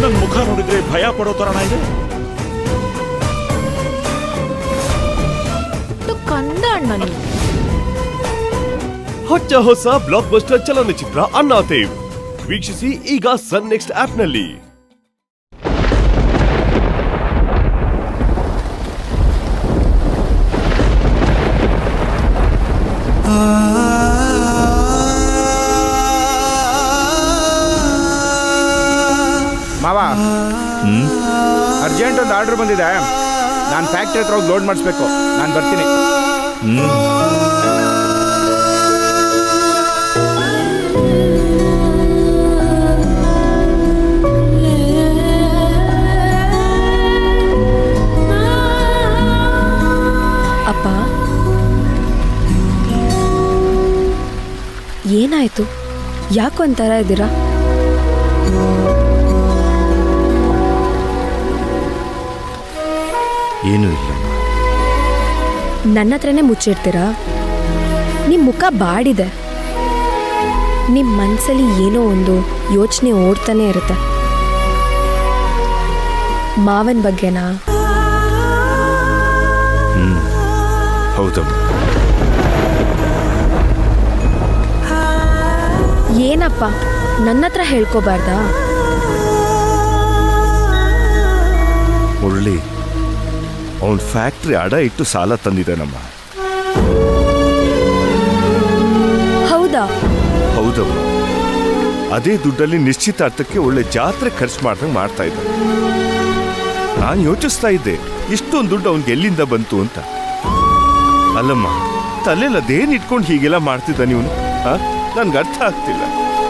ನನ್ ಮುಖ ನೋಡಿದ್ರೆ ಭಯ ಪಡೋ ತರಣ ಇದೆ ಒಟ್ಟು ಕಂದ ಅಣ್ಣ ನೀವು ಹೊಚ್ಚ ಹೊಸ ಬ್ಲಾಕ್ ಬಸ್ಟರ್ ಚಲನಚಿತ್ರ ಅಣ್ಣಾತೇವ್ ವೀಕ್ಷಿಸಿ ಈಗ ಸನ್ ನೆಕ್ಸ್ಟ್ ಆಪ್ನಲ್ಲಿ ಮಾವ ಅರ್ಜೆಂಟ್ ಒಂದು ಆರ್ಡರ್ ಬಂದಿದೆ ನಾನು ಫ್ಯಾಕ್ಟ್ರಿ ಹತ್ರ ಹೋಗಿ ಲೋಡ್ ಮಾಡಿಸ್ಬೇಕು ನಾನು ಬರ್ತೀನಿ ಅಪ್ಪ ಏನಾಯ್ತು ಯಾಕೋ ಒಂಥರ ಇದ್ದೀರಾ ಏನೂ ಇಲ್ಲ ನನ್ನ ಹತ್ರನೇ ಮುಚ್ಚಿಡ್ತೀರಾ ನಿಮ್ಮ ಮುಖ ಬಾಡಿದೆ ನಿಮ್ಮ ಮನಸ್ಸಲ್ಲಿ ಏನೋ ಒಂದು ಯೋಚನೆ ಓಡ್ತಾನೆ ಇರುತ್ತೆ ಮಾವನ ಬಗ್ಗೆನಾ ಹೌದಮ್ಮ ಏನಪ್ಪ ನನ್ನ ಹತ್ರ ಹೇಳ್ಕೋಬಾರ್ದಾ ಮುರಳಿ ಅವನ್ ಫ್ಯಾಕ್ಟ್ರಿ ಅಡ ಇಟ್ಟು ಸಾಲ ತಂದಿದ್ದಾನಮ್ಮ ಹೌದಾ ಹೌದಮ್ಮ ಅದೇ ದುಡ್ಡಲ್ಲಿ ನಿಶ್ಚಿತಾರ್ಥಕ್ಕೆ ಒಳ್ಳೆ ಜಾತ್ರೆ ಖರ್ಚು ಮಾಡ್ದಂಗೆ ಮಾಡ್ತಾ ಇದ್ದ ನಾನು ಯೋಚಿಸ್ತಾ ಇದ್ದೆ ಇಷ್ಟೊಂದು ದುಡ್ಡು ಅವನ್ಗೆ ಎಲ್ಲಿಂದ ಬಂತು ಅಂತ ಅಲ್ಲಮ್ಮ ತಲೆಯಲ್ಲಿ ಅದೇನ್ ಇಟ್ಕೊಂಡು ಹೀಗೆಲ್ಲ ಮಾಡ್ತಿದ್ದ ನೀವು ನನ್ಗೆ ಅರ್ಥ ಆಗ್ತಿಲ್ಲ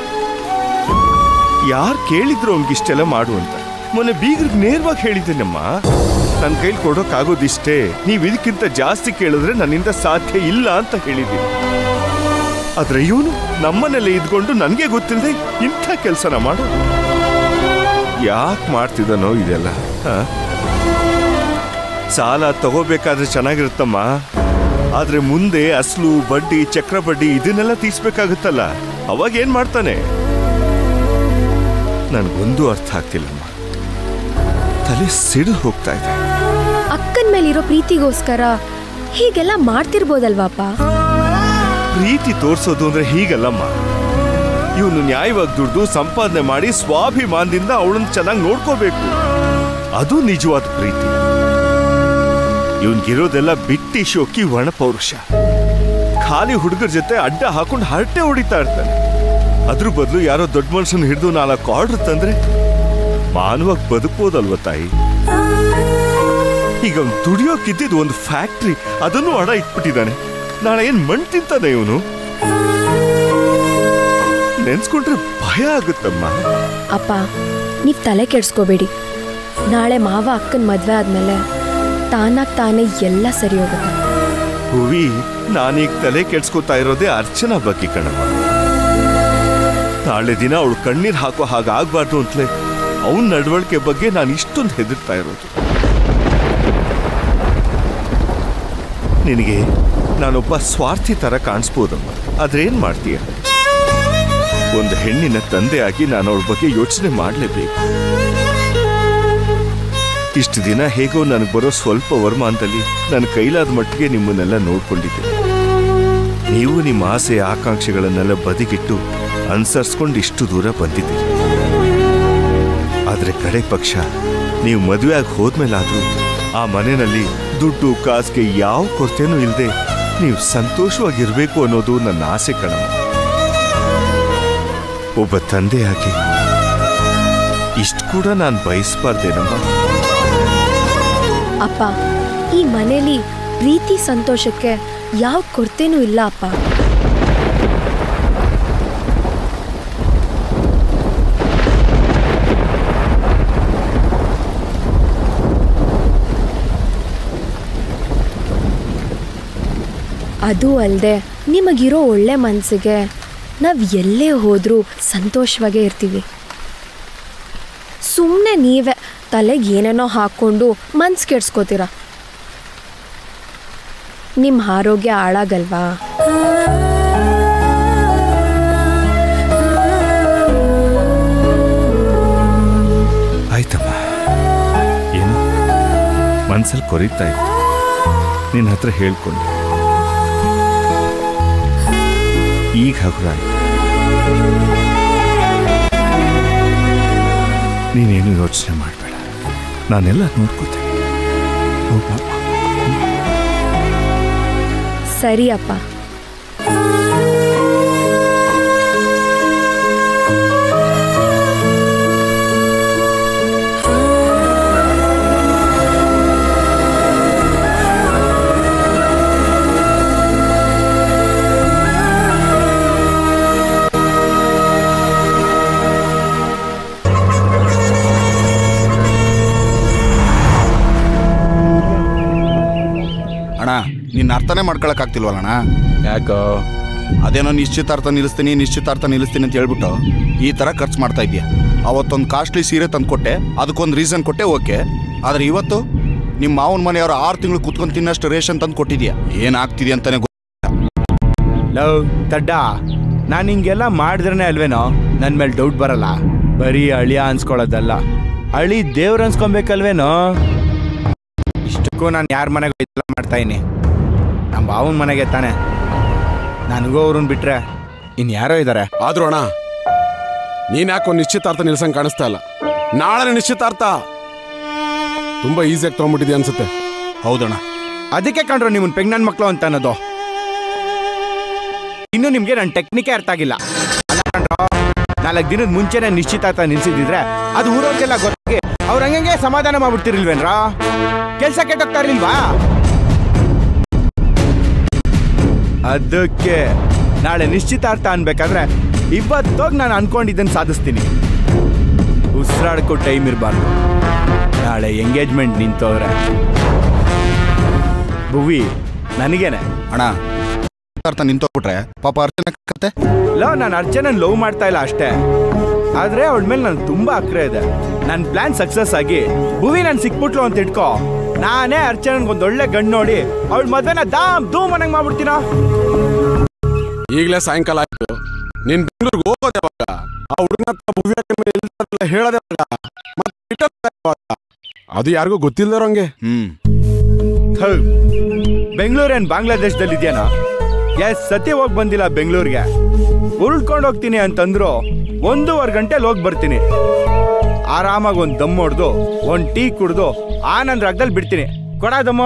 ಯಾರು ಕೇಳಿದ್ರು ಅವ್ನಿಗೆ ಇಷ್ಟೆಲ್ಲ ಮಾಡು ಅಂತ ಮೊನ್ನೆ ಬೀಗ್ರಿಗೆ ನೇರವಾಗಿ ಹೇಳಿದ್ದೇನಮ್ಮ ನನ್ನ ಕೈಲಿ ಕೊಡೋಕ್ಕಾಗೋದಿಷ್ಟೇ ನೀವು ಇದಕ್ಕಿಂತ ಜಾಸ್ತಿ ಕೇಳಿದ್ರೆ ನನ್ನಿಂದ ಸಾಧ್ಯ ಇಲ್ಲ ಅಂತ ಹೇಳಿದ್ದೀನಿ ಆದ್ರೆ ಇವನು ನಮ್ಮನೆಲ್ಲೇ ಇದ್ಕೊಂಡು ನನಗೆ ಗೊತ್ತಿಲ್ಲದೆ ಇಂಥ ಕೆಲಸನ ಮಾಡು ಯಾಕೆ ಮಾಡ್ತಿದ್ದಾನೋ ಇದೆಲ್ಲ ಆ? ಸಾಲ ತಗೋಬೇಕಾದ್ರೆ ಚೆನ್ನಾಗಿರುತ್ತಮ್ಮ ಆದ್ರೆ ಮುಂದೆ ಅಸ್ಲು ಬಡ್ಡಿ ಚಕ್ರ ಬಡ್ಡಿ ಇದನ್ನೆಲ್ಲ ತೀರ್ಸ್ಬೇಕಾಗುತ್ತಲ್ಲ ಅವಾಗ ಏನ್ ಮಾಡ್ತಾನೆ ನನ್ಗೊಂದು ಅರ್ಥ ಆಗ್ತಿಲ್ಲಮ್ಮ ತಲೆ ಸಿಡಿದು ಹೋಗ್ತಾ ಇದೆ ಅಕ್ಕನ ಮೇಲಿರೋ ಪ್ರೀತಿಗೋಸ್ಕರ ಹೀಗೆಲ್ಲ ಮಾಡ್ತಿರ್ಬೋದಲ್ವಾಪ ಪ್ರೀತಿ ತೋರ್ಸೋದು ಅಂದ್ರೆ ಹೀಗಲ್ಲಮ್ಮ ಇವನು ನ್ಯಾಯವಾಗಿ ದುಡ್ದು ಸಂಪಾದನೆ ಮಾಡಿ ಸ್ವಾಭಿಮಾನದಿಂದ ಅವಳನ್ನ ಚೆನ್ನಾಗಿ ನೋಡ್ಕೋಬೇಕು ಅದು ನಿಜವಾದ ಪ್ರೀತಿ ಇವನ್ಗಿರೋದೆಲ್ಲ ಬಿಟ್ಟಿ ಶೋಕಿ ಒಣ ಪೌರುಷ ಖಾಲಿ ಹುಡುಗರ ಜೊತೆ ಅಡ್ಡ ಹಾಕೊಂಡು ಹರಟೆ ಹೊಡಿತಾ ಇರ್ತಾನೆ ಅದ್ರ ಬದಲು ಯಾರೋ ದೊಡ್ಡ ಮನುಷ್ಯನ ಹಿಡಿದು ನಾಲ್ಕು ಆರ್ಡರ್ ತಂದ್ರೆ ಮಾನವಾಗಿ ಬದುಕ್ಬೋದಲ್ವ ತಾಯಿ ಈಗ ಅವ್ನು ದುಡಿಯೋಕಿದ್ದಿದ್ದು ಒಂದು ಫ್ಯಾಕ್ಟ್ರಿ ಅದನ್ನು ಅಡ ಇಟ್ಬಿಟ್ಟಿದ್ದಾನೆ ನಾಳೆ ಏನ್ ಮಣ್ ತಿಂತಾನೆ ಇವನು ನೆನ್ಸ್ಕೊಂಡ್ರೆ ಭಯ ಆಗುತ್ತಮ್ಮ ಅಪ್ಪ ನೀವು ತಲೆ ಕೆಡ್ಸ್ಕೋಬೇಡಿ ನಾಳೆ ಮಾವ ಅಕ್ಕನ ಮದ್ವೆ ಆದ್ಮೇಲೆ ತಾನಾಗ್ ತಾನೇ ಎಲ್ಲ ಸರಿ ಹೋಗುತ್ತೆ ಹೂವಿ ನಾನೀಗ ತಲೆ ಕೆಡ್ಸ್ಕೊತಾ ಇರೋದೇ ಅರ್ಚನಾ ಬಗ್ಗೆ ಕಣಮ್ಮ ನಾಳೆ ದಿನ ಅವಳು ಕಣ್ಣೀರ್ ಹಾಕೋ ಹಾಗಾಗ್ಬಾರ್ದು ಅಂತಲೇ ಅವನ ನಡವಳಿಕೆ ಬಗ್ಗೆ ನಾನು ಇಷ್ಟೊಂದು ಹೆದರ್ತಾ ಇರೋದು ನಿನಗೆ ನಾನೊಬ್ಬ ಸ್ವಾರ್ಥಿ ತರ ಕಾಣಿಸ್ಬೋದಮ್ಮ ಆದ್ರೆ ಏನ್ ಮಾಡ್ತೀಯ ಒಂದು ಹೆಣ್ಣಿನ ತಂದೆಯಾಗಿ ನಾನು ಅವಳ ಬಗ್ಗೆ ಯೋಚನೆ ಮಾಡಲೇಬೇಕು ಇಷ್ಟು ದಿನ ಹೇಗೋ ನನಗೆ ಬರೋ ಸ್ವಲ್ಪ ವರಮಾನದಲ್ಲಿ ನನ್ನ ಕೈಲಾದ ಮಟ್ಟಿಗೆ ನಿಮ್ಮನ್ನೆಲ್ಲ ನೋಡ್ಕೊಂಡಿದ್ದೆ ನೀವು ನಿಮ್ಮ ಆಸೆ ಆಕಾಂಕ್ಷೆಗಳನ್ನೆಲ್ಲ ಬದಿಗಿಟ್ಟು ಅನುಸರಿಸ್ಕೊಂಡು ಇಷ್ಟು ದೂರ ಬಂದಿದ್ದೀರಿ ಆದ್ರೆ ಕಡೆ ಪಕ್ಷ ನೀವು ಮದುವೆ ಆಗಿ ಹೋದ್ಮೇಲಾದ್ರೂ ಆ ಮನೆಯಲ್ಲಿ ದುಡ್ಡು ಕಾಸಿಗೆ ಯಾವ ಕೊರತೆನೂ ಇಲ್ಲದೆ ನೀವು ಸಂತೋಷವಾಗಿರ್ಬೇಕು ಅನ್ನೋದು ನನ್ನ ಆಸೆ ಕಣ ಒಬ್ಬ ತಂದೆಯಾಗಿ ಇಷ್ಟು ಕೂಡ ನಾನು ಬಯಸ್ಬಾರ್ದೇನಮ್ಮ ಅಪ್ಪ ಈ ಮನೇಲಿ ಪ್ರೀತಿ ಸಂತೋಷಕ್ಕೆ ಯಾವ ಕೊರತೆನೂ ಇಲ್ಲ ಅಪ್ಪ ಅದು ಅಲ್ಲದೆ ನಿಮಗಿರೋ ಒಳ್ಳೆ ಮನಸ್ಸಿಗೆ ನಾವು ಎಲ್ಲೇ ಹೋದರೂ ಸಂತೋಷವಾಗೇ ಇರ್ತೀವಿ ಸುಮ್ಮನೆ ನೀವೇ ತಲೆಗೆ ಏನೇನೋ ಹಾಕ್ಕೊಂಡು ಮನ್ಸು ಕೆಡ್ಸ್ಕೋತೀರ ನಿಮ್ಮ ಆರೋಗ್ಯ ಹಾಳಾಗಲ್ವಾ ಮನ್ಸಲ್ಲಿ ಕೊರಿತಾ ಇತ್ತು ನಿನ್ನ ಹತ್ರ ಹೇಳ್ಕೊಂಡೆ ಈಗ ಹಗುರ ಆಯ್ತು ನೀನೇನು ಯೋಚನೆ ಮಾಡಬೇಡ ನಾನೆಲ್ಲ ನೋಡ್ಕೋತೇನೆ ಹೋಗ್ಬಾ. ಸರಿ ಅಪ್ಪ ಅಣ್ಣ ನಿನ್ನ ಅರ್ಥನೇ ಮಾಡ್ಕೊಳಕ್ ಆಗ್ತಿಲ್ವಲ್ಲ ಅಣ್ಣ ಯಾಕೋ ಅದೇನೋ ನಿಶ್ಚಿತಾರ್ಥ ನಿಲ್ಲಿಸ್ತೀನಿ ನಿಶ್ಚಿತಾರ್ಥ ನಿಲ್ಲಿಸ್ತೀನಿ ಅಂತ ಹೇಳ್ಬಿಟ್ಟು ಈ ತರ ಖರ್ಚು ಮಾಡ್ತಾ ಇದೀಯ ಅವತ್ತೊಂದು ಕಾಸ್ಟ್ಲಿ ಸೀರೆ ತಂದು ಕೊಟ್ಟೆ ಅದಕ್ಕೊಂದು ರೀಸನ್ ಕೊಟ್ಟೆ ಓಕೆ ಆದ್ರೆ ಇವತ್ತು ನಿಮ್ಮ ಮಾವನ ಮನೆಯವರು ಆರು ತಿಂಗಳು ಕುತ್ಕೊಂಡು ತಿನ್ನಷ್ಟು ರೇಷನ್ ತಂದು ಕೊಟ್ಟಿದ್ಯಾ ಏನಾಗ್ತಿದೆ ಅಂತಾನೆ ಲವ್ ತಡ್ಡ ನಾನು ಹಿಂಗೆಲ್ಲ ಮಾಡಿದ್ರೇ ಅಲ್ವೇನೋ ನನ್ನ ಮೇಲೆ ಡೌಟ್ ಬರಲ್ಲ ಬರೀ ಅಳಿಯ ಅನ್ಸ್ಕೊಳ್ಳೋದಲ್ಲ ಅಳಿ ದೇವ್ರ ಅನ್ಸ್ಕೊಬೇಕಲ್ವೇನೋ ಇಷ್ಟಕ್ಕೂ ನಾನು ಯಾರ ಮನೆಗೆ ಇದೆಲ್ಲ ಮಾಡ್ತಾ ಇದೀನಿ ನಮ್ಮ ಬಾವನ ಮನೆಗೆ ತಾನೆ ನನಗೂ ಅವ್ರನ್ನ ಬಿಟ್ರೆ ಇನ್ನು ಯಾರೋ ಇದ್ದಾರೆ ಆದ್ರೂ ಅಣ್ಣ ನೀನ್ ಯಾಕೋ ನಿಶ್ಚಿತಾರ್ಥ ನಿಲ್ಸಂಗ್ ಕಾಣಿಸ್ತಾ ಇಲ್ಲ ನಾಳೆ ನಿಶ್ಚಿತಾರ್ಥ ತುಂಬಾ ಈಸಿಯಾಗಿ ತಗೊಂಡ್ಬಿಟ್ಟಿದ್ಯಾ ಅನ್ಸುತ್ತೆ ಹೌದಣ್ಣ ಅದಕ್ಕೆ ಕಂಡ್ರು ನಿಮ್ಮನ್ ಪೆಗ್ ನನ್ನ ಮಕ್ಕಳು ಅಂತ ಅನ್ನೋದು ಇನ್ನು ನಿಮ್ಗೆ ನನ್ನ ಟೆಕ್ನಿಕೇ ಅರ್ಥ ಆಗಿಲ್ಲ ಅಲ್ಲ ಕಣ್ರೋ ನಾಲ್ಕು ದಿನದ ಮುಂಚೆನೆ ನಿಶ್ಚಿತಾರ್ಥ ನಿಲ್ಸಿದ್ರೆ ಅದು ಊರವ್ರಿಗೆಲ್ಲ ಗೊತ್ತಾಗಿ ಅವ್ರ ಹಂಗಂಗೆ ಸಮಾಧಾನ ಮಾಡ್ಬಿಡ್ತಿರ್ಲಿಲ್ವೇನ್ರ ಕೆಲ್ಸ ಕೆಟ್ಟೋಗ್ತಾ ಇರ್ಲಿಲ್ವಾ ಅದಕ್ಕೆ ನಾಳೆ ನಿಶ್ಚಿತಾರ್ಥ ಅನ್ಬೇಕಾದ್ರೆ ಇವತ್ತೋಗಿ ನಾನು ಅನ್ಕೊಂಡಿದ್ದನ್ನು ಸಾಧಿಸ್ತೀನಿ ಉಸಿರಾಡಕ್ಕೂ ಟೈಮ್ ಇರಬಾರ್ದು ನಾಳೆ ಎಂಗೇಜ್ಮೆಂಟ್ ನಿಂತವ್ರೆ ಭುವಿ ನನಗೇನೆ ಅಣ್ಣ ಅರ್ಥ ನಿಂತೋಗ್ಬಿಟ್ರೆ ಪಾಪ ಅರ್ಚನೆ ಕತೆ ಲವ್ ನಾನು ಅರ್ಚನನ್ ಲವ್ ಮಾಡ್ತಾ ಇಲ್ಲ ಅಷ್ಟೇ ಆದ್ರೆ ಅವಳ ಮೇಲೆ ನನ್ಗೆ ತುಂಬಾ ಅಕ್ರೆ ಇದೆ ನನ್ನ ಪ್ಲಾನ್ ಸಕ್ಸಸ್ ಆಗಿ ಭುವಿ ನನ್ ಸಿಕ್ಬಿಟ್ಲು ಅಂತ ಇಟ್ಕೋ ನಾನೇ ಅರ್ಚನನ್ಗೆ ಒಂದ್ ಒಳ್ಳೆ ಗಂಡು ನೋಡಿ ಅವಳ ಮದ್ವೆನ ದಾಮ್ ಧೂಮ್ ಮನಂಗ್ ಮಾಡ್ಬಿಡ್ತೀನ ಈಗಲೇ ಸಾಯಂಕಾಲ ಆಯ್ತು ನೀನ್ ಬೆಂಗಳೂರಿಗೆ ಹೋಗೋದು ಯಾವಾಗ ಆ ಹುಡುಗನ ಹತ್ರ ಭವ್ಯ ಮೇಲೆ ಇಲ್ದಿರಲ್ಲ ಹೇಳೋದೇ ಯಾವಾಗ? ಮತ್ತೆ return ಯಾವಾಗ? ಅದು ಯಾರಿಗೂ ಗೊತ್ತಿಲ್ದವ್ರಂಗೆ ಹ್ಮ್ ಬೆಂಗಳೂರೇನ್ ಬಾಂಗ್ಲಾದೇಶದಲ್ಲಿ ಇದೆಯೇನೋ ಎಸ್ ಸತಿ ಹೋಗಿ ಬಂದಿಲ್ಲ ಬೆಂಗಳೂರಿಗೆ ಉರುಳ್ಕೊಂಡು ಹೋಗ್ತೀನಿ ಅಂತಂದ್ರು ಒಂದೂವರೆ ಗಂಟೆಲಿ ಹೋಗಿ ಬರ್ತೀನಿ ಆರಾಮಾಗಿ ಒಂದು ದಮ್ ಹೊಡ್ದು ಒಂದು ಟೀ ಕುಡ್ದು ಆನಂದ್ ರಾಗದಲ್ಲಿ ಬಿಡ್ತೀನಿ ಕೊಡ ದಮ್ಮು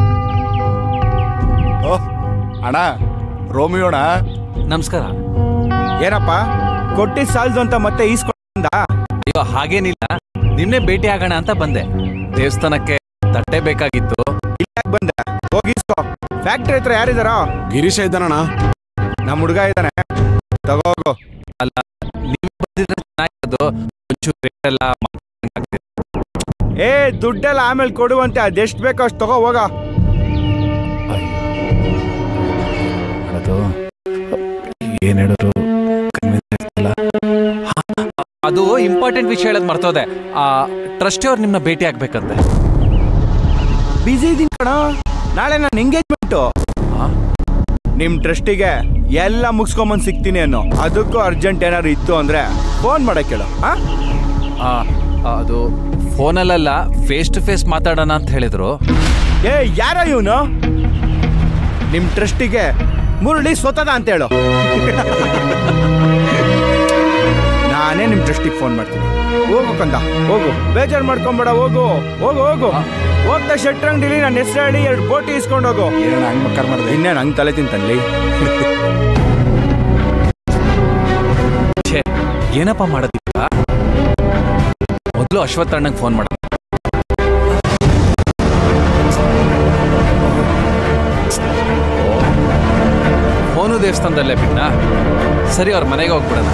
ಓಹ್ ಅಣ್ಣ ರೋಮಿಯೋಣ ನಮಸ್ಕಾರ ಏನಪ್ಪ ಕೊಟ್ಟಿದ್ ಸಾಲ್ದು ಅಂತ ಮತ್ತೆ ಈಸ್ಕೊಂಡ ಅಯ್ಯೋ ಹಾಗೇನಿಲ್ಲ ನಿನ್ನೆ ಭೇಟಿ ಆಗೋಣ ಅಂತ ಬಂದೆ ದೇವಸ್ಥಾನಕ್ಕೆ ತಟ್ಟೆ ಬೇಕಾಗಿತ್ತು ಇಲ್ಲ ಬಂದೆ ಹೋಗಿ ಈಸ್ಕೊ ಫ್ಯಾಕ್ಟ್ರಿ ಹತ್ರ ಯಾರಿದಾರೋ ಗಿರೀಶ ಇದ್ದಾನಣ್ಣ ನಮ್ಮ ಹುಡುಗ ಇದ್ದಾನೆ ತಗೋಗು ಅಲ್ಲ ನೀವು ಬಂದಿದ್ರೆ ಚೆನ್ನಾಗಿರೋದು ಒಂಚೂರು ರೇಟ್ ಎಲ್ಲ ಮಾತಾಡಕ್ಕಾಗ್ತಿದೆ. ಏ ದುಡ್ಡೆಲ್ಲ ಆಮೇಲೆ ಕೊಡುವಂತೆ ಅದೆಷ್ಟು ಬೇಕೋ ಅಷ್ಟು ತಗೋ ಹೋಗ ಅದು ಏನ್ ಹೇಳಿದ್ರು ಅದು ಇಂಪಾರ್ಟೆಂಟ್ ವಿಷಯ ಹೇಳೋದು ಮರ್ತೋದೆ ಆ ಟ್ರಸ್ಟಿ ಅವ್ರು ನಿಮ್ಮನ್ನ ಭೇಟಿ ಆಗ್ಬೇಕಂತೆ ಬಿಸಿ ಇದೀನಿ ಕಣ ನಾಳೆ ನಾನು ಎಂಗೇಜ್ಮೆಂಟು ಆ? ನಿಮ್ ಟ್ರಸ್ಟಿಗೆ ಎಲ್ಲ ಮುಗಿಸ್ಕೊಂಬಂದ್ ಸಿಗ್ತೀನಿ ಅನ್ನೋ ಅದಕ್ಕೂ ಅರ್ಜೆಂಟ್ ಏನಾದ್ರು ಇತ್ತು ಅಂದ್ರೆ ಫೋನ್ ಮಾಡಕ್ ಕೇಳು ಆ? ಆ, ಅದು ಫೋನಲ್ಲ ಫೇಸ್ ಟು ಫೇಸ್ ಮಾತಾಡೋಣ ಅಂತ ಹೇಳಿದ್ರು ಏ ಯಾರ ಇವನು ನಿಮ್ ಟ್ರಸ್ಟಿಗೆ ಮುರುಳಿ ಸ್ವತಃ ಅಂತ ಹೇಳು ನಾನೇ ನಿಮ್ ಟ್ರಸ್ಟಿಗೆ ಫೋನ್ ಮಾಡ್ತೀನಿ ಹೋಗು ಕಂದ ಹೋಗು ಬೇಜಾರು ಮಾಡ್ಕೊಂಬೇಡ ಹೋಗು ಹೋಗು ಹೋಗು ಹೋಗ್ತಾ ಶೆಟ್ರಂಗಡಿಲಿ ನನ್ನ ಹೆಸರು ಹೇಳಿ ಎರಡು ಬೋಟಿ ಇಸ್ಕೊಂಡು ಹೋಗು ಏನಣ್ಣ ಹಂಗ್ ಮಕ್ಕರ್ ಮಾಡಿದೆ ಇನ್ನೇನು ಹಂಗ್ ತಲೆ ತಿಂತನ್ಲಿ ಛೇ ಏನಪ್ಪ ಮಾಡೋದಿಲ್ಲ ಮೊದಲು ಅಶ್ವತ್ಥಣ್ಣಂಗೆ ಫೋನ್ ಮಾಡ ಫೋನು ದೇವಸ್ಥಾನದಲ್ಲೇ ಬಿಟ್ನಾ ಸರಿ ಅವ್ರ ಮನೆಗೆ ಹೋಗ್ಬಿಡೋಣ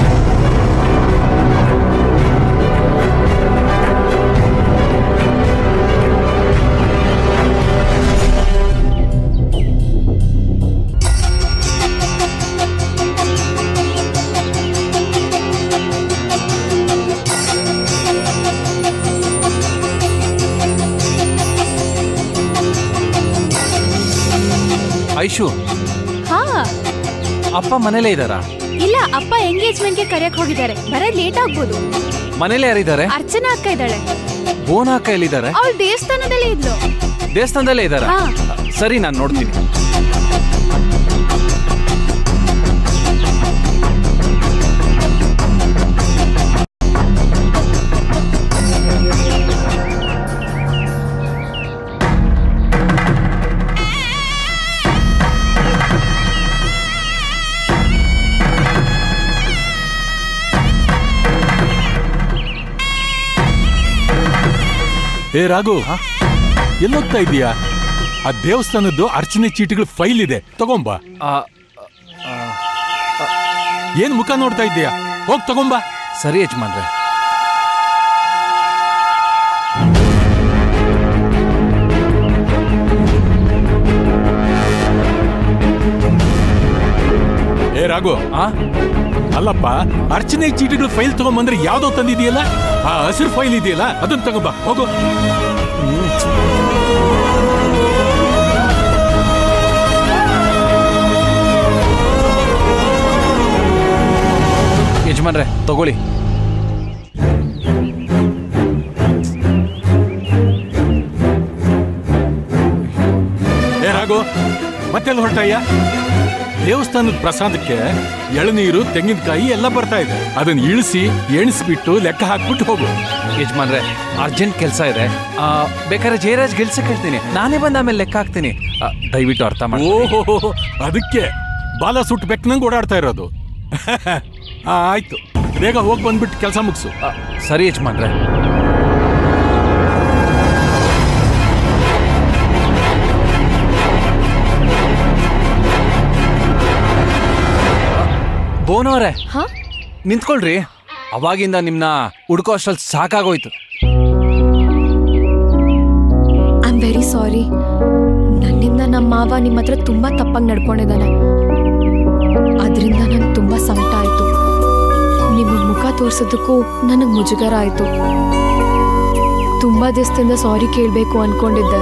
ಐಶು ಹಾ ಅಪ್ಪ ಮನೇಲೇ ಇದ್ದಾರಾ ಇಲ್ಲ ಅಪ್ಪ ಎಂಗೇಜ್ಮೆಂಟ್ಗೆ ಕರೆಯಕ್ ಹೋಗಿದ್ದಾರೆ ಬರೋದ್ ಲೇಟ್ ಆಗ್ಬೋದು ಮನೇಲೇ ಯಾರಿದ್ದಾರೆ ಅರ್ಚನಾ ಅಕ್ಕ ಇದ್ದಾಳೆ ಬೋನ ಅಕ್ಕ ಎಲ್ಲಿದ್ದಾರೆ ಅವಳು ದೇವಸ್ಥಾನದಲ್ಲಿ ಇದ್ಲು ದೇವಸ್ಥಾನದಲ್ಲೇ ಇದಾರ ಹಾ. ಸರಿ ನಾನು ನೋಡ್ತೀನಿ ಏ ರಾಘು ಎಲ್ಲೋಗ್ತಾ ಇದೀಯಾ ಆ ದೇವಸ್ಥಾನದ್ದು ಅರ್ಚನೆ ಚೀಟಿಗಳ ಫೈಲ್ ಇದೆ ತಗೊಂಬ ಆ, ಏನ್ ಮುಖ ನೋಡ್ತಾ ಇದ್ದೀಯಾ ಹೋಗ್ ತಗೊಂಬಾ ಸರಿ ಯಜಮಾನ್ರೆ ಏ ರಾಘು ಆ ಅಲ್ಲಪ್ಪ ಅರ್ಚನೆ ಚೀಟಿಗಳ ಫೈಲ್ ತಗೊಂಬಂದ್ರೆ ಯಾವ್ದೋ ತಂದಿದೆಯಲ್ಲ ಆ ಹಸಿರು ಫೈಲ್ ಇದೆಯಲ್ಲ ಅದನ್ನ ತಗೊಂಬ ಹೋಗು ಯಜಮಾನ್ರೆ ತಗೊಳ್ಳಿ ಏ ರಾಘು ಮತ್ತೆಲ್ಲ ಹೊರಟಯ್ಯ ದೇವಸ್ಥಾನದ ಪ್ರಸಾದಕ್ಕೆ ಎಳನೀರು ತೆಂಗಿನಕಾಯಿ ಎಲ್ಲ ಬರ್ತಾ ಇದೆ ಅದನ್ನ ಇಳಿಸಿ ಎಣಿಸ್ಬಿಟ್ಟು ಲೆಕ್ಕ ಹಾಕ್ಬಿಟ್ಟು ಹೋಗು ಯಜಮಾನ್ರೆ ಅರ್ಜೆಂಟ್ ಕೆಲಸ ಇದೆ ಆ, ಬೇಕಾದ್ರೆ ಜಯರಾಜ್ ಗೆಲ್ಸಕ್ ಹೇಳ್ತೀನಿ ನಾನೇ ಬಂದ ಆಮೇಲೆ ಲೆಕ್ಕ ಹಾಕ್ತೀನಿ ಆ, ದಯವಿಟ್ಟು ಅರ್ಥ ಮಾಡಿ ಓಹೋ ಅದಕ್ಕೆ ಬಾಲ ಸುಟ್ಟು ಬೆಕ್ಕನಂಗೆ ಓಡಾಡ್ತಾ ಇರೋದು ಆ, ಆಯ್ತು ಬೇಗ ಹೋಗಿ ಬಂದ್ಬಿಟ್ಟು ಕೆಲಸ ಮುಗಿಸು ಸರಿ ಯಜಮಾನ್ರೆ ಬೋನವ್ರೆ ಹಾ ನಿಂತ್ಕೊಳ್ರಿ ಅವಾಗಿಂದ ನಿಮ್ನ ಹುಡ್ಕೋ ಅಷ್ಟ್ರಲ್ಲಿ ಸಾಕಾಗೋಯ್ತು ಐ ಆಮ್ ವೆರಿ ಸಾರಿ ನನ್ನಿಂದ ನಮ್ಮ ಮಾವ ನಿಮ್ಮ ಹತ್ರ ತುಂಬಾ ತಪ್ಪಾಗಿ ನಡ್ಕೊಂಡಿದ್ದಾನೆ ಅದರಿಂದ ನಂಗೆ ತುಂಬಾ ಸಂಕಟ ಆಯ್ತು ನಿಮ್ಮ ಮುಖ ತೋರ್ಸೋದಕ್ಕೂ ನನಗೆ ಮುಜುಗರ ಆಯ್ತು ತುಂಬಾ ದಿವಸದಿಂದ ಸಾರಿ ಕೇಳಬೇಕು ಅನ್ಕೊಂಡಿದ್ದೆ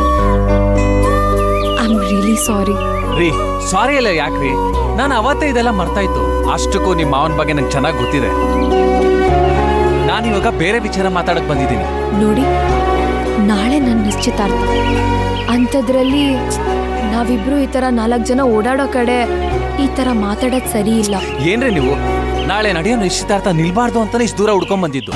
ಐ ಆಮ್ ರಿಯಲಿ ಸಾರಿ ರೀ ಸಾರಿ ಅಲ್ಲ ಯಾಕ್ರಿ ನಾನು ಅವತ್ತೇ ಇದೆಲ್ಲ ಮರ್ತಾಯ್ತು ಅಷ್ಟಕ್ಕೂ ನಿಮ್ಮ ಮಾವನ ಬಗ್ಗೆ ನಂಗೆ ಚೆನ್ನಾಗಿ ಗೊತ್ತಿದೆ ನಾನು ಇವಾಗ ಬೇರೆ ವಿಚಾರ ಮಾತಾಡಕ್ ಬಂದಿದ್ದೀನಿ ನೋಡಿ ನಾಳೆ ನನ್ನ ನಿಶ್ಚಿತಾರ್ಥ ಅಂಥದ್ರಲ್ಲಿ ನಾವಿಬ್ರು ಈ ಥರ ನಾಲ್ಕು ಜನ ಓಡಾಡೋ ಕಡೆ ಈ ಥರ ಮಾತಾಡೋದು ಸರಿ ಇಲ್ಲ ಏನ್ರಿ ನೀವು ನಾಳೆ ನಡೆಯೋ ನಿಶ್ಚಿತಾರ್ಥ ನಿಲ್ಬಾರ್ದು ಅಂತಾನೆ ಇಷ್ಟು ದೂರ ಹುಡ್ಕೊಂಡ್ ಬಂದಿದ್ದು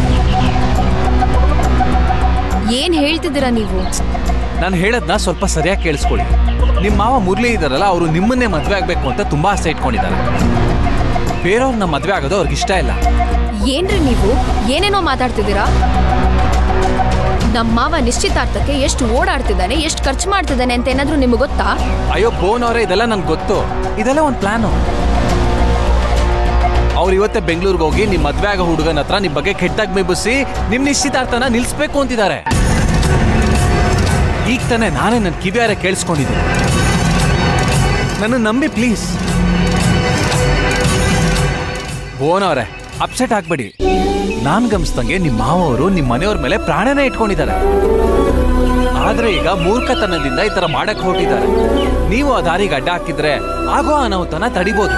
ಏನ್ ಹೇಳ್ತಿದ್ದೀರಾ ನೀವು ನಾನು ಹೇಳದ್ನ ಸ್ವಲ್ಪ ಸರಿಯಾಗಿ ಕೇಳಿಸ್ಕೊಳ್ಳಿ ನಿಮ್ಮ ಮಾವ ಮುರಳಿ ಇದಾರಲ್ಲ ಅವರು ನಿಮ್ಮನ್ನೇ ಮದ್ವೆ ಆಗ್ಬೇಕು ಅಂತ ತುಂಬಾ ಆಸೆ ಇಟ್ಕೊಂಡಿದ್ದಾರೆ ಬೇರೆಯವ್ರನ್ನ ಮದ್ವೆ ಆಗೋದು ಅವ್ರಿಗೆ ಇಷ್ಟ ಇಲ್ಲ ಏನ್ರಿ ನೀವು ಏನೇನೋ ಮಾತಾಡ್ತಿದ್ದೀರಾ ನಮ್ಮ ಮಾವ ನಿಶ್ಚಿತಾರ್ಥಕ್ಕೆ ಎಷ್ಟು ಓಡಾಡ್ತಿದ್ದಾನೆ ಎಷ್ಟು ಖರ್ಚು ಮಾಡ್ತಿದ್ದಾನೆ ಅಂತ ಏನಾದ್ರೂ ನಿಮಗೆ ಗೊತ್ತಾ ಅಯ್ಯೋ ಬೋನ್ ಅವರೇ ಇದೆಲ್ಲ ನನ್ಗೆ ಗೊತ್ತು ಇದೆಲ್ಲ ಒಂದು ಪ್ಲಾನು ಅವ್ರು ಇವತ್ತೇ ಬೆಂಗಳೂರಿಗೆ ಹೋಗಿ ನಿಮ್ ಮದ್ವೆ ಆಗೋ ಹುಡುಗನ ಹತ್ರ ನಿಮ್ ಬಗ್ಗೆ ಕೆಟ್ಟಾಗಿ ಮೇಬಿಸಿ ನಿಮ್ ನಿಶ್ಚಿತಾರ್ಥನ ನಿಲ್ಸ್ಬೇಕು ಅಂತಿದ್ದಾರೆ ಈಗ ತಾನೇ ನಾನೇ ನನ್ನ ಕಿವಿಯಾರ ಕೇಳಿಸ್ಕೊಂಡಿದ್ದೀನಿ ನನ್ನ ನಂಬಿ ಪ್ಲೀಸ್ ಬೋನ್ ಅವರೇ ಅಪ್ಸೆಟ್ ಆಗ್ಬೇಡಿ ನಾನ್ ಗಮನಿಸ್ದಂಗೆ ನಿಮ್ಮ ಮಾವವರು ನಿಮ್ಮ ಮನೆಯವ್ರ ಮೇಲೆ ಪ್ರಾಣನೇ ಇಟ್ಕೊಂಡಿದ್ದಾರೆ ಆದ್ರೆ ಈಗ ಮೂರ್ಖತನದಿಂದ ಈ ತರ ಮಾಡಕ್ ಹೊರಟಿದ್ದಾರೆ ನೀವು ಆ ದಾರಿಗೆ ಅಡ್ಡ ಹಾಕಿದ್ರೆ ಆಗೋ ಅನಾಹುತನ ತಡಿಬೋದು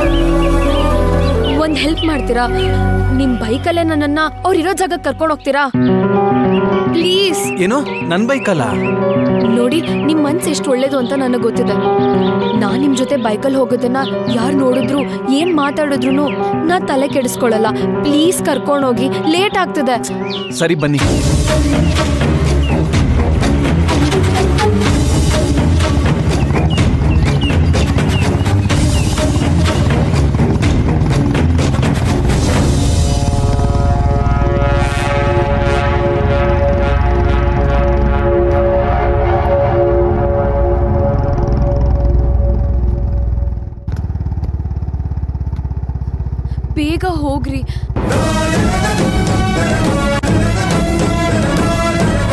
ಒಂದ್ ಹೆಲ್ಪ್ ಮಾಡ್ತೀರಾ ನಿಮ್ ಬೈಕಲ್ಲೇ ನನ್ನನ್ನ ಅವ್ರಿರೋ ಜಾಗಕ್ಕೆ ಕರ್ಕೊಂಡು ಹೋಗ್ತೀರಾ ಪ್ಲೀಸ್ ಏನು ನನ್ ಬೈಕಲ್ಲ ನೋಡಿ ನಿಮ್ ಮನ್ಸು ಎಷ್ಟು ಒಳ್ಳೇದು ಅಂತ ನನಗೆ ಗೊತ್ತಿದೆ ನಾನ್ ನಿಮ್ ಜೊತೆ ಬೈಕಲ್ಲಿ ಹೋಗೋದನ್ನ ಯಾರು ನೋಡಿದ್ರು ಏನ್ ಮಾತಾಡಿದ್ರು ನಾ ತಲೆ ಕೆಡಿಸ್ಕೊಳ್ಳಲ್ಲ ಪ್ಲೀಸ್ ಕರ್ಕೊಂಡೋಗಿ ಲೇಟ್ ಆಗ್ತಿದೆ ಸರಿ ಬನ್ನಿ ಬೇಗ ಹೋಗ್ರಿ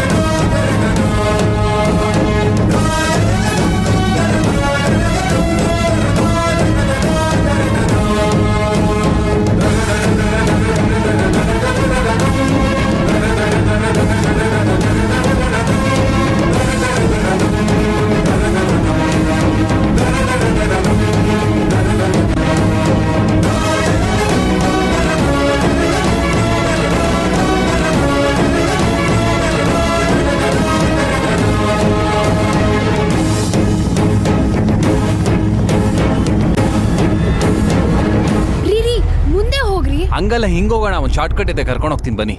ಹಂಗಲ್ಲ ಹಿಂಗೋಗೋಣ ಒಂದು ಶಾರ್ಟ್ ಕಟ್ ಇದೆ ಕರ್ಕೊಂಡು ಹೋಗ್ತೀನಿ ಬನ್ನಿ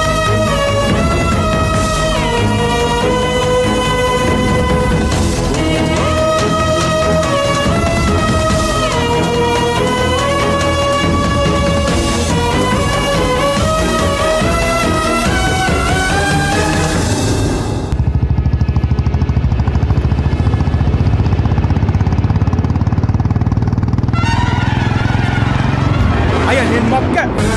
ಅಯ್ಯ ನಿನ್ ಮಕ್ಕ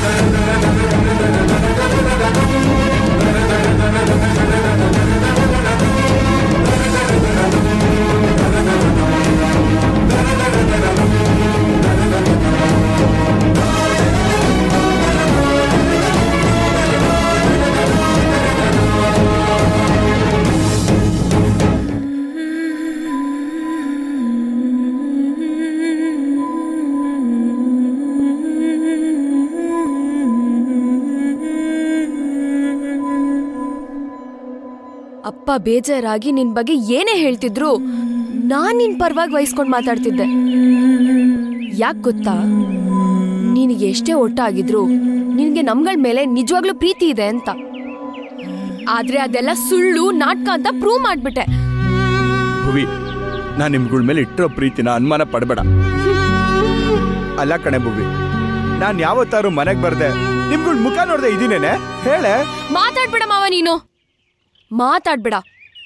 ಅಪ್ಪ ಬೇಜಾರಾಗಿ ನಿನ್ ಬಗ್ಗೆ ಏನೇ ಹೇಳ್ತಿದ್ರು ನಾನ್ ನಿನ್ ಪರವಾಗಿ ವಹಿಸ್ಕೊಂಡ್ ಮಾತಾಡ್ತಿದ್ದೆ ಯಾಕ್ ಗೊತ್ತಾ ನಿನಗೆ ಎಷ್ಟೇ ಒಟ್ಟ ಆಗಿದ್ರು ನಿನ್ಗೆ ನಮ್ಗಳ ಮೇಲೆ ನಿಜವಾಗ್ಲೂ ಪ್ರೀತಿ ಇದೆ ಅಂತ ಆದ್ರೆ ಅದೆಲ್ಲ ಸುಳ್ಳು ನಾಟಕ ಅಂತ ಪ್ರೂವ್ ಮಾಡ್ಬಿಟ್ಟೆ ಭುವಿ ನಾನು ನಿಮ್ಗಳ ಮೇಲೆ ಇಟ್ಟಿರೋ ಪ್ರೀತಿನ ಅನುಮಾನ ಪಡಬೇಡ ಅಲ್ಲ ಕಣೆ ಭುವಿ ನಾನು ಯಾವತ್ತಾರು ಮನೆಗೆ ಬರ್ದೆ ನಿಮ್ಗಳ ಮುಖ ನೋಡ್ದೆ ಇದೀನೇನೆ ಹೇಳೆ ಮಾತಾಡ್ಬೇಡ ಮಾವ ನೀನು ಮಾತಾಡ್ಬೇಡ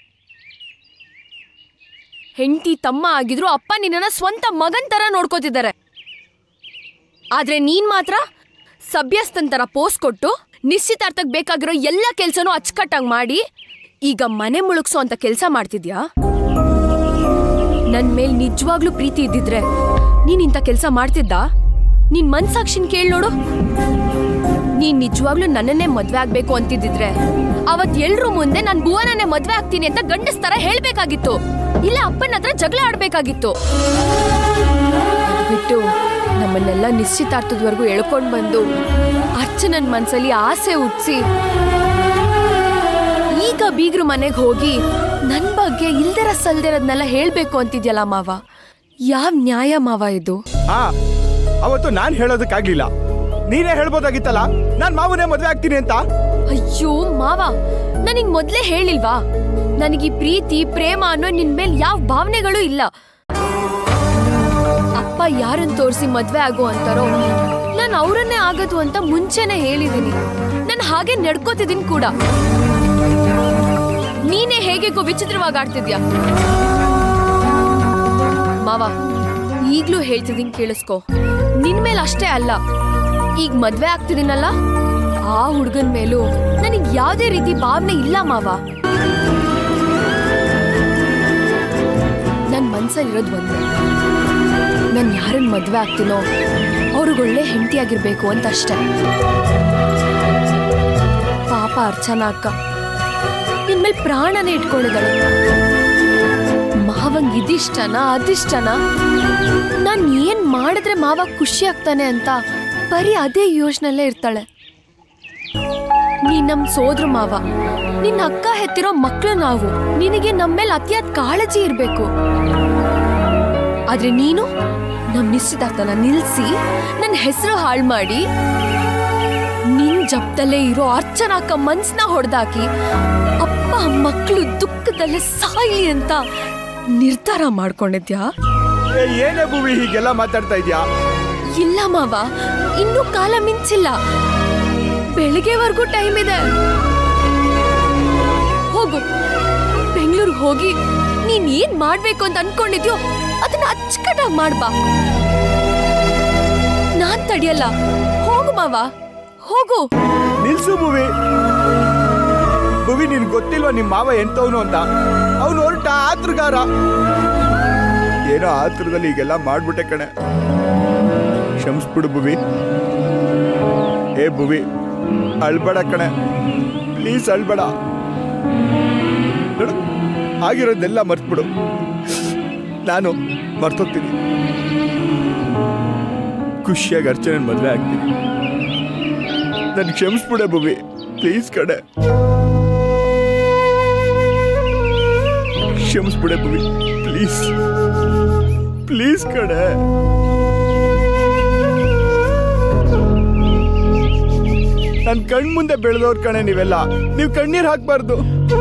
ಹೆಂಡತಿ ತಮ್ಮ ಆಗಿದ್ರು ಅಪ್ಪ ನಿನ್ನ ಸ್ವಂತ ಮಗನ್ ತರ ನೋಡ್ಕೋತಿದ್ದಾರೆ ಆದ್ರೆ ನೀನ್ ಮಾತ್ರ ಸಭ್ಯಸ್ತನ್ ತರ ಪೋಸ್ ಕೊಟ್ಟು ನಿಶ್ಚಿತಾರ್ಥಕ್ ಬೇಕಾಗಿರೋ ಎಲ್ಲ ಕೆಲ್ಸನೂ ಅಚ್ಚುಕಟ್ಟಾಗಿ ಮಾಡಿ ಈಗ ಮನೆ ಮುಳುಗ್ಸೋ ಅಂತ ಕೆಲ್ಸ ಮಾಡ್ತಿದ್ಯಾ ನನ್ ಮೇಲ್ ನಿಜವಾಗ್ಲೂ ಪ್ರೀತಿ ಇದ್ದಿದ್ರೆ ನೀನ್ ಇಂಥ ಕೆಲ್ಸ ಮಾಡ್ತಿದ್ದ ನಿನ್ ಮನ್ಸಾಕ್ಷಿನ್ ಕೇಳ್ ನೋಡು ನೀನ್ ನಿಜವಾಗ್ಲೂ ನನ್ನನ್ನೇ ಮದ್ವೆ ಆಗ್ಬೇಕು ಅಂತಿದ್ದಿದ್ರೆ ಅವತ್ ಎಲ್ರೂ ಮುಂದೆ ನಾನ್ ಭುವನನ್ನೇ ಮದ್ವೆ ಆಗ್ತೀನಿ ಅಂತ ಗಂಡಸ್ ತರ ಹೇಳ್ಬೇಕಾಗಿತ್ತು ಇಲ್ಲ ಅಪ್ಪನ ಹತ್ರ ಜಗಳ ಆಡ್ಬೇಕಾಗಿತ್ತು ಅದ್ ಬಿಟ್ಟು ನಮ್ಮನ್ನೆಲ್ಲ ನಿಶ್ಚಿತಾರ್ಥದವರೆಗೂ ಎಳ್ಕೊಂಡ್ ಬಂದು ಅರ್ಚನನ್ ಮನ್ಸಲ್ಲಿ ಆಸೆ ಹುಟ್ಸಿ ಈಗ ಬೀಗ್ರು ಮನೆಗ್ ಹೋಗಿ ನನ್ ಬಗ್ಗೆ ಇಲ್ದಿರ ಸಲ್ದಿರೋದ್ನೆಲ್ಲ ಹೇಳ್ಬೇಕು ಅಂತಿದ್ಯಲ್ಲ ಮಾವ ಯಾವ್ ನ್ಯಾಯ ಮಾವ ಇದು ಹಾ ಅವತ್ತು ನಾನ್ ಹೇಳೋದಕ್ಕಾಗ್ಲಿಲ್ಲ ನೀನೇ ಹೇಳ್ಬೋದಾಗಿತ್ತಲ್ಲ ನಾನ್ ಮಾವನೇ ಮದ್ವೆ ಆಗ್ತೀನಿ ಅಂತ ಅಯ್ಯೋ ಮಾವ ನನಗ್ ಮೊದ್ಲೇ ಹೇಳಿಲ್ವಾ ನನಗೆ ಪ್ರೀತಿ ಪ್ರೇಮ ಅನ್ನೋ ನಿನ್ ಮೇಲ್ ಯಾವ ಭಾವನೆಗಳು ಇಲ್ಲ ಅಪ್ಪ ಯಾರನ್ನ ತೋರಿಸಿ ಮದ್ವೆ ಆಗು ಅಂತಾರೋ ನಾನು ಅವರನ್ನೇ ಆಗದು ಅಂತ ಮುಂಚೆನೆ ಹೇಳಿದೀನಿ ನಾನು ಹಾಗೆ ನಡ್ಕೋತಿದ್ದೀನಿ ಕೂಡ ನೀನೇ ಹೇಗೆಗೋ ವಿಚಿತ್ರವಾಗಿ ಆಡ್ತಿದ್ಯಾ ಮಾವ ಈಗ್ಲೂ ಹೇಳ್ತಿದ್ದೀನಿ ಕೇಳಿಸ್ಕೊ ನಿನ್ ಮೇಲೆ ಅಷ್ಟೇ ಅಲ್ಲ ಈಗ ಮದ್ವೆ ಆಗ್ತಿದ್ದೀನಲ್ಲ ಆ ಹುಡ್ಗನ್ ಮೇಲೂ ನನಗ್ ಯಾವ್ದೇ ರೀತಿ ಭಾವನೆ ಇಲ್ಲ ಮಾವ ನನ್ ಮನ್ಸಲ್ಲಿರೋದು ಒಂದೇ ನಾನ್ ಯಾರನ್ನ ಮದ್ವೆ ಆಗ್ತೀನೋ ಅವ್ರಿಗೊಳ್ಳೆ ಹೆಂಡತಿ ಆಗಿರ್ಬೇಕು ಅಂತ ಅಷ್ಟೆ ಪಾಪ ಅರ್ಚನಾ ಅಕ್ಕ ನಿನ್ ಮೇಲೆ ಪ್ರಾಣನೇ ಇಟ್ಕೊಂಡಿದ್ದಾಳೆ ಮಾವಂಗ್ ಇದಿಷ್ಟನಾ ಅದಿಷ್ಟನಾ ನಾನ್ ಏನ್ ಮಾಡಿದ್ರೆ ಮಾವ ಖುಷಿ ಆಗ್ತಾನೆ ಅಂತ ಬರೀ ಅದೇ ಯೋಚನಲ್ಲೇ ಇರ್ತಾಳೆ ನೀ ನಮ್ ಸೋದ್ರ ಮಾವ ನಿನ್ನ ಅಕ್ಕ ಹೆತ್ತಿರೋ ಮಕ್ಳು ನಾವು ನಿನಗೆ ನಮ್ಮ ಮೇಲೆ ಅತಿಯಾದ ಕಾಳಜಿ ಇರ್ಬೇಕು ಆದ್ರೆ ನೀನು ನಮ್ ನಿಶ್ಚಿತಾರ್ಥನ ನಿಲ್ಸಿ ನನ್ನ ಹೆಸರು ಹಾಳು ಮಾಡಿ ನಿನ್ ಜಪ್ತಲ್ಲೇ ಇರೋ ಅರ್ಚನಾ ಅಕ್ಕ ಮನ್ಸ್ನ ಹೊಡೆದಾಕಿ ಅಪ್ಪ ಮಕ್ಕಳು ದುಃಖದಲ್ಲೇ ಸಾಯ್ಲಿ ಅಂತ ನಿರ್ಧಾರ ಮಾಡ್ಕೊಂಡಿದ್ಯಾ ಏ, ಏನೇ ಭೂಮಿ ಹೀಗೆಲ್ಲ ಮಾತಾಡ್ತಾ ಇದ್ಯಾ ಇಲ್ಲ ಮಾವ ಇನ್ನೂ ಕಾಲ ಮಿಂಚಿಲ್ಲ ಬೆಳಿಗ್ಗೆವರೆಗೂ ಟೈಮ್ ಇದೆ ಹೋಗು ಬೆಂಗಳೂರಿಗೆ ಹೋಗಿ ನೀನ್ ಏನ್ ಮಾಡ್ಬೇಕು ಅಂತ ಅನ್ಕೊಂಡಿದ್ಯೋ ಅದನ್ನ ಅಚ್ಚುಕಟ್ಟಾಗಿ ಮಾಡ್ಬಾ ನಾನ್ ತಡಿಯಲ್ಲ ಹೋಗು ಮಾವ ಹೋಗು ನಿಲ್ಸು ಭುವಿ ಭುವಿ ನಿನ್ ಗೊತ್ತಿಲ್ವಾ ನಿಮ್ ಮಾವ ಎಂತವನು ಅಂತ ಅವನು ಹೊರಟ ಆತೃಗಾರ ಏನೋ ಆತೃದಲ್ಲಿ ಈಗೆಲ್ಲ ಮಾಡ್ಬಿಟ್ಟೆ ಕಣೆ ಕ್ಷಮಿಸ್ಬಿಡು ಭುವಿ ಏ ಭುವಿ ಅಳ್ಬೇಡ ಕಣೆ ಪ್ಲೀಸ್ ಅಳ್ಬೇಡ ನೋಡು ಆಗಿರೋದೆಲ್ಲ ಮರ್ತ್ಬಿಡು ನಾನು ಮರ್ತೋಗ್ತೀನಿ ಖುಷಿಯಾಗಿ ಅರ್ಚನೆ ಮದುವೆ ಆಗ್ತೀನಿ ನನ್ ಕ್ಷಮಿಸ್ಬಿಡೆ ಭುವಿ ಪ್ಲೀಸ್ ಕಡೆ ಕ್ಷಮಿಸ್ಬಿಡೆ ಭುವಿ ಪ್ಲೀಸ್ ಪ್ಲೀಸ್ ಕಡೆ ನನ್ ಕಣ್ ಮುಂದೆ ಬೆಳೆದವ್ರ ಕಣೆ ನೀವೆಲ್ಲ ನೀವು ಕಣ್ಣೀರ್ ಹಾಕ್ಬಾರ್ದು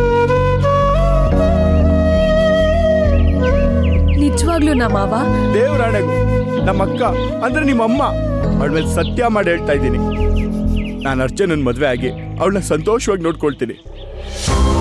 ನಿಜವಾಗ್ಲೂ ನಾ ಮಾವ ದೇವ್ರಾಣೆಗೂ ನಮ್ಮ ಅಕ್ಕ ಅಂದ್ರೆ ನಿಮ್ಮ ಅಮ್ಮ ಅವಳ ಮೇಲೆ ಸತ್ಯ ಮಾಡಿ ಹೇಳ್ತಾ ಇದ್ದೀನಿ ನಾನು ಅರ್ಜುನನ್ ಮದ್ವೆ ಆಗಿ ಅವಳನ್ನ ಸಂತೋಷವಾಗಿ ನೋಡ್ಕೊಳ್ತೀನಿ